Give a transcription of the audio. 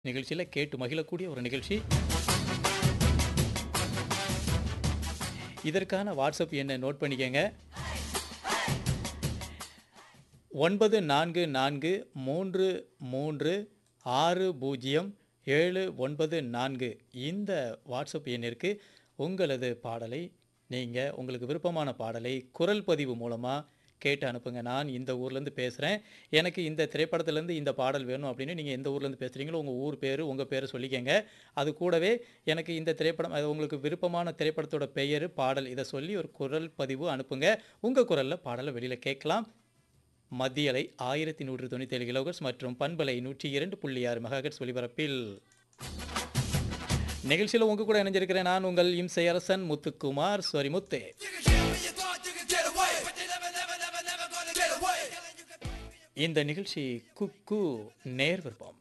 நிகழ்ச்சியில கேட்டு மகிழக்கூடிய ஒரு நிகழ்ச்சி. இதற்கான வாட்ஸ்அப் எண்ணை நோட் பண்ணிக்கங்க. 9443360794 இந்த வாட்ஸ்அப் எண்ணிற்கு உங்களது பாடலை நீங்க உங்களுக்கு விருப்பமான பாடலை குரல் பதிவு மூலமா கேட்டு அனுப்புங்க. நான் இந்த ஊர்லேருந்து பேசுறேன். எனக்கு இந்த திரைப்படத்திலேருந்து இந்த பாடல் வேணும் அப்படின்னு நீங்க எந்த ஊர்லேருந்து பேசுறீங்களோ உங்க ஊர் பேரு, உங்க பேரு சொல்லிக்கங்க. அது கூடவே எனக்கு இந்த திரைப்படம் அது உங்களுக்கு விருப்பமான திரைப்படத்தோட பெயரு, பாடல் இத சொல்லி ஒரு குரல் பதிவு அனுப்புங்க. உங்க குரல்ல பாடல வெளியில கேட்கலாம். மத்திய அலை 1197 கிலோஹெர்ட்ஸ் மற்றும் பண்பலை 102.6 மெகாஹெர்ட்ஸ் ஒலிபரப்பில். நிகழ்ச்சியில உங்க கூட இணைஞ்சிருக்கிறேன் நான் உங்கள் இம்சை அரசன் முத்துக்குமார் சொரிமுத்து. இந்த நிகழ்ச்சி குக்கு நேர் விருப்பம்.